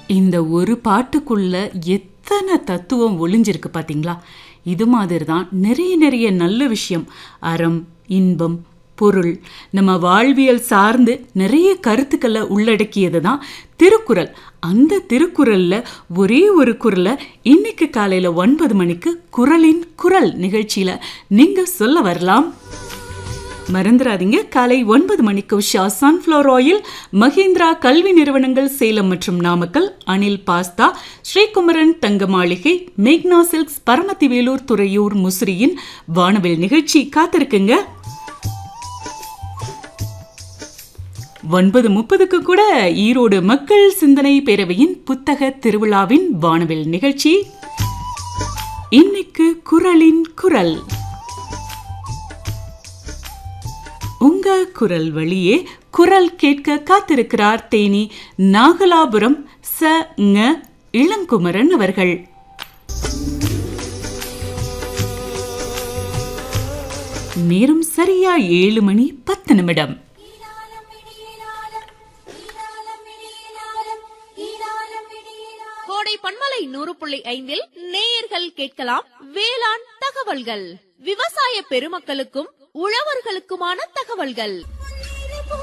இந்த ஒரு பாட்டுக்குள்ள எத்தனை தத்துவம் ஒளிஞ்சிருக்கு பாத்தீங்களா இது மாதிரி தான் நிறைய நிறைய நல்ல விஷயம் அறம் இன்பம் பொருள் நம்ம வாழ்வியல் சார்ந்து நிறைய கருத்துக்களை உள்ளடக்கியது தான் திருக்குறள் அந்த திருக்குறள்ல ஒரே ஒரு குரலை இன்னைக்கு காலையில ஒன்பது மணிக்கு குரலின் குரல் நிகழ்ச்சியில நீங்க சொல்ல வரலாம் மறந்துடாதீங்க காலை ஒன்பது மணிக்கு உஷா சன்ஃப்ளவர் ஆயில் மஹிந்திரா கல்வி நிறுவனங்கள் சேலம் மற்றும் நாமக்கல் அனில் பாஸ்தா ஸ்ரீகுமரன் தங்க மாளிகை மேக்னா சில்க்ஸ் பரமத்தி வேலூர் துறையூர் முசிறியின் வானவில் நிகழ்ச்சி காத்திருக்குங்க ஒன்பது முப்பதுக்கு கூட ஈரோடு மக்கள் சிந்தனை பேரவையின் புத்தக திருவிழாவின் வானவில் நிகழ்ச்சி இன்னைக்கு குரலின் குரல் உங்க குரல் வழியே குரல் கேட்க காத்திருக்கிறார் தேனி நாகலாபுரம் ச ங இளங்குமரன் அவர்கள் நேரம் சரியா ஏழு மணி பத்து நிமிடம் கோடை பண்பலை நூறு புள்ளி ஐந்தில் நேயர்கள் கேட்கலாம் வேளாண் தகவல்கள் விவசாய பெருமக்களுக்கும் உழவர்களுக்குமான தகவல்கள்